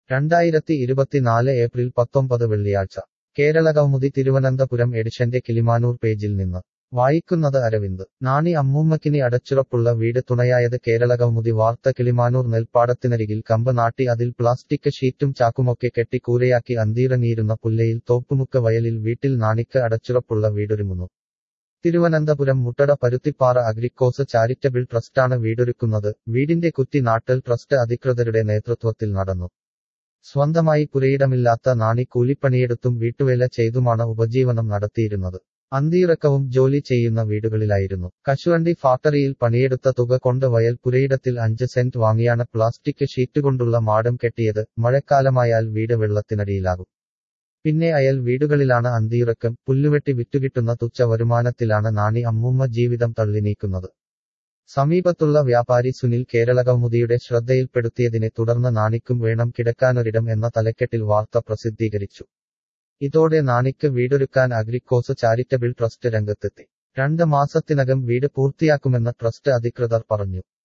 രണ്ടായിരത്തി ഇരുപത്തിനാല് ഏപ്രിൽ പത്തൊമ്പത് വെള്ളിയാഴ്ച കേരളകൗമുദി തിരുവനന്തപുരം എഡിഷന്റെ കിളിമാനൂർ പേജിൽ നിന്ന് വായിക്കുന്നത് അരവിന്ദ് നാണി അമ്മൂമ്മക്കിനി അടച്ചുറപ്പുള്ള വീട് തുണയായത് കേരളകൗമുദി വാർത്ത കിളിമാനൂർ നെൽപ്പാടത്തിനരികിൽ കമ്പ് നാട്ടി അതിൽ പ്ലാസ്റ്റിക് ഷീറ്റും ചാക്കുമൊക്കെ കെട്ടി കൂരയാക്കി അന്തീറങ്ങിയിരുന്ന പുല്ലയിൽ തോപ്പുമുക്ക് വയലിൽ വീട്ടിൽ നാണിക്ക് അടച്ചുറപ്പുള്ള വീടൊരുങ്ങുന്നു തിരുവനന്തപുരം മുട്ടട പരുത്തിപ്പാറ അഗ്രിക്കോസ് ചാരിറ്റബിൾ ട്രസ്റ്റാണ് വീടൊരുക്കുന്നത് വീടിന്റെ കുറ്റി നാട്ടൽ ട്രസ്റ്റ് അധികൃതരുടെ നേതൃത്വത്തിൽ നടന്നു സ്വന്തമായി പുരയിടമില്ലാത്ത നാണി കൂലിപ്പണിയെടുത്തും വീട്ടുവേല ചെയ്തുമാണ് ഉപജീവനം നടത്തിയിരുന്നത് അന്തിയിറക്കവും ജോലി ചെയ്യുന്ന വീടുകളിലായിരുന്നു കശുവണ്ടി ഫാക്ടറിയിൽ പണിയെടുത്ത തുക കൊണ്ട് വയൽ പുരയിടത്തിൽ അഞ്ച് സെന്റ് വാങ്ങിയാണ് പ്ലാസ്റ്റിക് ഷീറ്റ് കൊണ്ടുള്ള മാടം കെട്ടിയത് മഴക്കാലമായാൽ വീട് വെള്ളത്തിനടിയിലാകും പിന്നെ അയൽ വീടുകളിലാണ് അന്തിയിറക്കം പുല്ലുവെട്ടി വിറ്റുകിട്ടുന്ന തുച്ഛ വരുമാനത്തിലാണ് നാണി അമ്മൂമ്മ ജീവിതം തള്ളി നീക്കുന്നത് സമീപത്തുള്ള വ്യാപാരി സുനിൽ കേരളകൗമുദിയുടെ ശ്രദ്ധയിൽപ്പെടുത്തിയതിനെ തുടർന്ന് നാണിക്കും വേണം കിടക്കാനൊരിടം എന്ന തലക്കെട്ടിൽ വാർത്ത പ്രസിദ്ധീകരിച്ചു ഇതോടെ നാണിക്ക് വീടൊരുക്കാൻ അഗ്രിക്കോസ് ചാരിറ്റബിൾ ട്രസ്റ്റ് രംഗത്തെത്തി രണ്ട് മാസത്തിനകം വീട് പൂർത്തിയാക്കുമെന്ന് ട്രസ്റ്റ് അധികൃതർ പറഞ്ഞു